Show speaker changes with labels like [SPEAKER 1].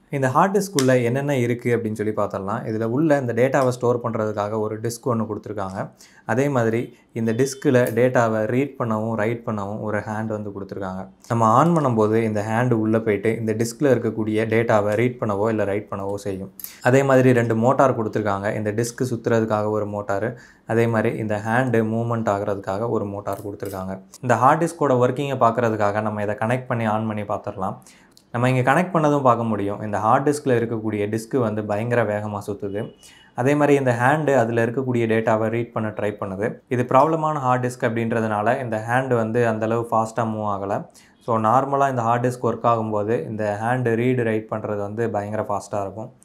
[SPEAKER 1] இந்த ஹார்ட் டிஸ்க்குள்ளே என்னென்ன இருக்குது அப்படின்னு சொல்லி பார்த்தரலாம் இதில் உள்ள இந்த டேட்டாவை ஸ்டோர் பண்ணுறதுக்காக ஒரு டிஸ்க் ஒன்று கொடுத்துருக்காங்க அதே மாதிரி இந்த டிஸ்கில் டேட்டாவை ரீட் பண்ணவும் ரைட் பண்ணவும் ஒரு ஹேண்ட் வந்து கொடுத்துருக்காங்க நம்ம ஆன் பண்ணும்போது இந்த ஹேண்டு உள்ளே போயிட்டு இந்த டிஸ்கில் இருக்கக்கூடிய டேட்டாவை ரீட் பண்ணவோ இல்லை ரைட் பண்ணவோ செய்யும் அதே மாதிரி ரெண்டு மோட்டார் கொடுத்துருக்காங்க இந்த டிஸ்க் சுற்றுறதுக்காக ஒரு மோட்டார் அதே மாதிரி இந்த ஹேண்டு மூவ்மெண்ட் ஆகிறதுக்காக ஒரு மோட்டார் கொடுத்துருக்காங்க இந்த ஹார்ட் டிஸ்கோட ஒர்க்கிங்கை பார்க்குறதுக்காக நம்ம இதை கனெக்ட் பண்ணி ஆன் பண்ணி பார்த்துடலாம் நம்ம இங்கே கனெக்ட் பண்ணதும் பார்க்க முடியும் இந்த ஹார்ட் டிஸ்கில் இருக்கக்கூடிய டிஸ்க்கு வந்து பயங்கர வேகமாக சுற்றுது அதே மாதிரி இந்த ஹேண்டு அதில் இருக்கக்கூடிய டேட்டாவை ரீட் பண்ண ட்ரை பண்ணுது இது ப்ராப்ளமான ஹார்ட் டிஸ்க் அப்படின்றதுனால இந்த ஹேண்டு வந்து அந்தளவு ஃபாஸ்ட்டாக மூவ் ஆகலை ஸோ நார்மலாக இந்த ஹார்ட் டிஸ்க் ஒர்க் ஆகும்போது இந்த ஹேண்டு ரீடு ரைட் பண்ணுறது வந்து பயங்கர ஃபாஸ்ட்டாக இருக்கும்